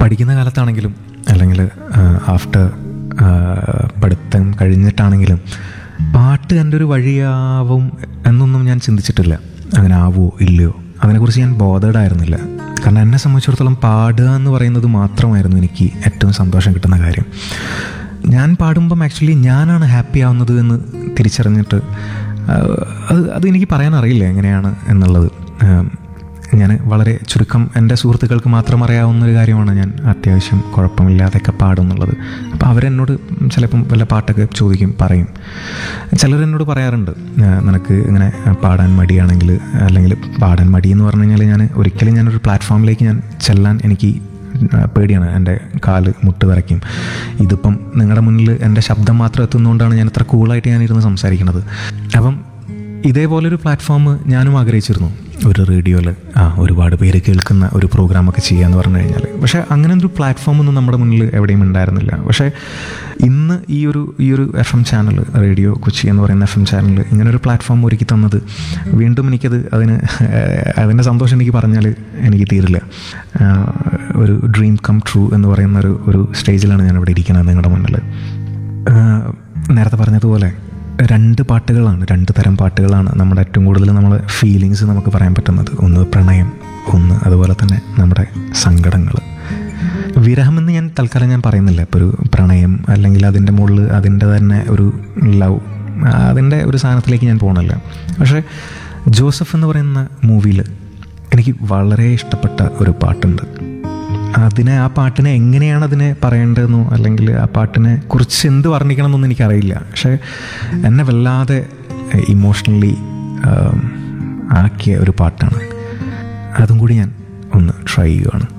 പഠിക്കുന്ന കാലത്താണെങ്കിലും അല്ലെങ്കിൽ ആഫ്റ്റർ പഠിത്തം കഴിഞ്ഞിട്ടാണെങ്കിലും പാട്ട് എൻ്റെ ഒരു വഴിയാവും എന്നൊന്നും ഞാൻ ചിന്തിച്ചിട്ടില്ല അങ്ങനെ ആവുമോ ഇല്ലയോ അതിനെക്കുറിച്ച് ഞാൻ ബോധേഡ് ആയിരുന്നില്ല കാരണം എന്നെ സംബന്ധിച്ചിടത്തോളം പാടുക എന്ന് പറയുന്നത് മാത്രമായിരുന്നു എനിക്ക് ഏറ്റവും സന്തോഷം കിട്ടുന്ന കാര്യം ഞാൻ പാടുമ്പം ആക്ച്വലി ഞാനാണ് ഹാപ്പി ആവുന്നത് എന്ന് തിരിച്ചറിഞ്ഞിട്ട് ആ, അത് അത് എനിക്ക് പറയാൻ അറിയില്ല എങ്ങനെയാണ് എന്നുള്ളത് ഞാൻ വളരെ ചുരുക്കം എൻ്റെ സുഹൃത്തുക്കൾക്ക് മാത്രം അറിയാവുന്ന ഒരു കാര്യമാണ് ഞാൻ അത്യാവശ്യം കുഴപ്പമില്ലാതെയൊക്കെ പാടും എന്നുള്ളത് അപ്പോൾ അവരെന്നോട് ചിലപ്പം വല്ല പാട്ടൊക്കെ ചോദിക്കും പറയും ചിലരെന്നോട് പറയാറുണ്ട് ആ, നിനക്ക് ഇങ്ങനെ പാടാൻ മടിയാണെങ്കിൽ അല്ലെങ്കിൽ പാടാൻ മടി എന്ന് പറഞ്ഞു കഴിഞ്ഞാൽ ഞാൻ ഒരിക്കലും ഞാനൊരു പ്ലാറ്റ്ഫോമിലേക്ക് ഞാൻ ചെല്ലാൻ എനിക്ക് ആ, പേടിയാണ് എൻ്റെ കാല് മുട്ട് വിറയ്ക്കും ഇതിപ്പം നിങ്ങളുടെ മുന്നിൽ എൻ്റെ ശബ്ദം മാത്രം എത്തുന്നതുകൊണ്ടാണ് ഞാൻ ഇത്ര കൂളായിട്ട് ഞാൻ ഇരുന്ന് സംസാരിക്കുന്നത് അപ്പം ഇതേപോലൊരു പ്ലാറ്റ്ഫോം ഞാനും ആഗ്രഹിച്ചിരുന്നു ഒരു റേഡിയോയിൽ ആ ഒരുപാട് പേര് കേൾക്കുന്ന ഒരു പ്രോഗ്രാമൊക്കെ ചെയ്യാന്ന് പറഞ്ഞു കഴിഞ്ഞാൽ പക്ഷേ അങ്ങനെ ഒരു പ്ലാറ്റ്ഫോം ഒന്നും നമ്മുടെ മുന്നിൽ എവിടെയും ഉണ്ടായിരുന്നില്ല പക്ഷേ ഇന്ന് ഈ ഒരു ഈ ഒരു F M channel radio Kochi എന്ന് പറയുന്ന എഫ് എം ചാനൽ ഇങ്ങനെ ഒരു പ്ലാറ്റ്ഫോം ഒരുക്കി തന്നത് വീണ്ടും എനിക്കത് അതിന് അതിൻ്റെ സന്തോഷം എനിക്ക് പറഞ്ഞാൽ എനിക്ക് തീരില്ല ആ, ഒരു ഡ്രീം കം ട്രൂ എന്ന് പറയുന്ന ഒരു ഒരു സ്റ്റേജിലാണ് ഞാൻ ഇവിടെ ഇരിക്കുന്നത് നിങ്ങളുടെ മുന്നിൽ ആ, നേരത്തെ പറഞ്ഞതുപോലെ രണ്ട് പാട്ടുകളാണ് രണ്ട് തരം പാട്ടുകളാണ് നമ്മുടെ ഏറ്റവും കൂടുതൽ നമ്മളെ ഫീലിങ്സ് നമുക്ക് പറയാൻ പറ്റുന്നത് ഒന്ന് പ്രണയം ഒന്ന് അതുപോലെ തന്നെ നമ്മുടെ സങ്കടങ്ങൾ വിരഹമെന്ന് ഞാൻ തൽക്കാലം ഞാൻ പറയുന്നില്ല ഇപ്പോൾ ഒരു പ്രണയം അല്ലെങ്കിൽ അതിൻ്റെ മുകളിൽ അതിൻ്റെ തന്നെ ഒരു ലവ് അതിൻ്റെ ഒരു സാധനത്തിലേക്ക് ഞാൻ പോകണല്ല പക്ഷേ ജോസഫ് എന്ന് പറയുന്ന മൂവിയിൽ എനിക്ക് വളരെ ഇഷ്ടപ്പെട്ട ഒരു പാട്ടുണ്ട് അതിനെ ആ പാട്ടിനെ എങ്ങനെയാണ് അതിനെ പറയേണ്ടതെന്നോ അല്ലെങ്കിൽ ആ പാട്ടിനെ കുറിച്ച് എന്ത് വർണ്ണിക്കണം എന്നൊന്നും എനിക്കറിയില്ല പക്ഷേ എന്നെ വല്ലാതെ ഇമോഷണലി ആക്കിയ ഒരു പാട്ടാണ് അതും കൂടി ഞാൻ ഒന്ന് ട്രൈ ചെയ്യുകയാണ്